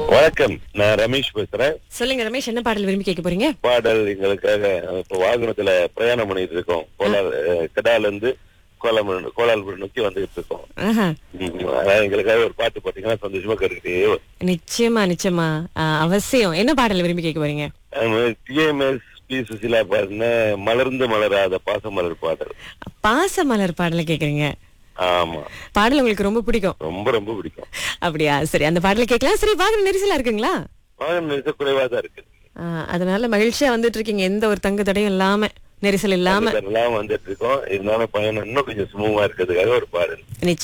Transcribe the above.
வணக்கம் நான் ரமேஷ் பேசுறேன் சொல்லுங்க ரமேஷ் என்ன பாடல் விரும்பி கேட்க போறீங்க பாடல் எங்களுக்காக இப்ப வாகனத்துல பிரயாணம் பண்ணிட்டு இருக்கோம் கோலார் அஹ், கெடால இருந்து கோலாம கோலால்புரம் நோக்கி வந்துகிட்டு இருக்கோம் ஆஹா. ம், அதான் எங்களுக்காக ஒரு பாட்டு போட்டீங்கன்னா சந்தோஷமா கேட்டுக்கிட்டே நிச்சயமா நிச்சயமா ஆ, அவசியம் என்ன பாடல் விரும்பி கேட்க போறீங்க டிஎம்எஸ் பி சுசிலா பாடின மலர்ந்து மலராத பாசமலர் பாடல் பாச மலர் பாடல கேக்குறீங்க ஆமா பாடல் உங்களுக்கு ரொம்ப பிடிக்கும் ரொம்ப ரொம்ப பிடிக்கும் அப்படியா சரி அந்த பாடல கேட்கலாம் சரி வாகன நெரிசலா இருக்குங்களா வாகன நெரிசல் குறைவா தான் இருக்கு ஆ, அதனால மகிழ்ச்சியா வந்துட்டு இருக்கீங்க எந்த ஒரு தங்கு தடையும் இல்லாம நெரிசல் இல்லாம எல்லாம் வந்துட்டு இருக்கோம் இருந்தாலும் பயணம் இன்னும் கொஞ்சம் சுமூகமா இருக்கிறதுக்காக ஒரு பாடல் நிச்சயம்